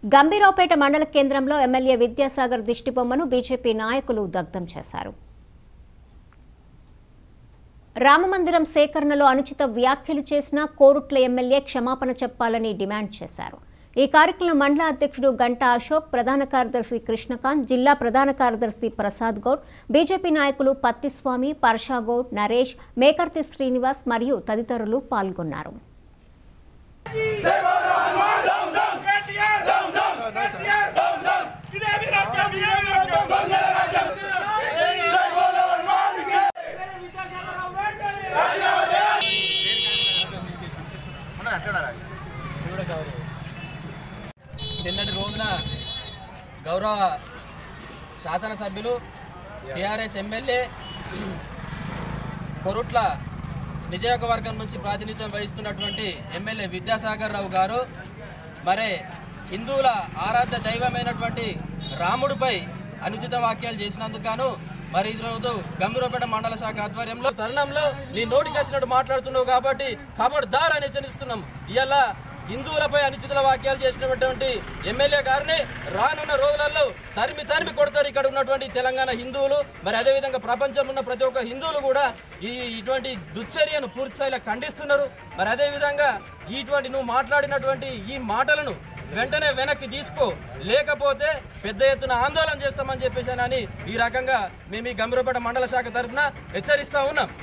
గంభీరావుపేట మండల కేంద్రంలో MLA Vidyasagar దిష్టిబొమ్మను BJP నాయకులు దగ్ధం చేశారు రామమందిరం సేకరణలో అనుచిత వ్యాఖ్యలు చేసిన కోరుట్ల ఎమ్మెల్యే క్షమాపణ చెప్పాలని డిమాండ్ చేశారు ఈ కార్యక్రమంలో మండల అధ్యక్షుడు గంటా అశోక్ ప్రధాన కార్యదర్శి కృష్ణకాంత్ జిల్లా ప్రధాన కార్యదర్శి ప్రసాద్ గౌడ్ బీజేపీ నాయకులు పత్తిస్వామి పర్షా గౌడ్ నరేష్ మేకర్తి శ్రీనివాస్ మరియు తదితరులు పాల్గొన్నారు నిన్నటి రోజున గౌరవ శాసనసభ్యులు టిఆర్ఎస్ ఎమ్మెల్యే కొరుట్ల నియోజకవర్గం నుంచి ప్రాతినిధ్యం వహిస్తున్నటువంటి ఎమ్మెల్యే విద్యాసాగర్ రావు గారు మరి హిందువుల ఆరాధ్య దైవమైనటువంటి రాముడిపై అనుచిత వాక్యాలు చేసినందుకు గాను మరి ఈ రోజు గంభీరపేట మండల శాఖ ఆధ్వర్యంలో తరుణంలో నీ నోటికి వచ్చినట్టు మాట్లాడుతున్నావు కాబట్టి ఖబర్దార్ అని హెచ్చరిస్తున్నాం ఇవాళ హిందువులపై అనుచిత వాక్యాలు చేసినటువంటి ఎమ్మెల్యే గారిని రానున్న రోజులలో తరిమి తరిమి కొడతారు ఇక్కడ ఉన్నటువంటి తెలంగాణ హిందువులు మరి అదేవిధంగా ప్రపంచంలో ఉన్న ప్రతి ఒక్క హిందువులు కూడా ఈ ఇటువంటి దుశ్చర్యను పూర్తి స్థాయిలో ఖండిస్తున్నారు మరి అదేవిధంగా ఇటువంటి నువ్వు మాట్లాడినటువంటి ఈ మాటలను వెంటనే వెనక్కి తీసుకో లేకపోతే పెద్ద ఎత్తున ఆందోళన చేస్తామని చెప్పేసానని ఈ రకంగా మేము ఈ గంభీరపేట మండల శాఖ తరఫున హెచ్చరిస్తా ఉన్నాం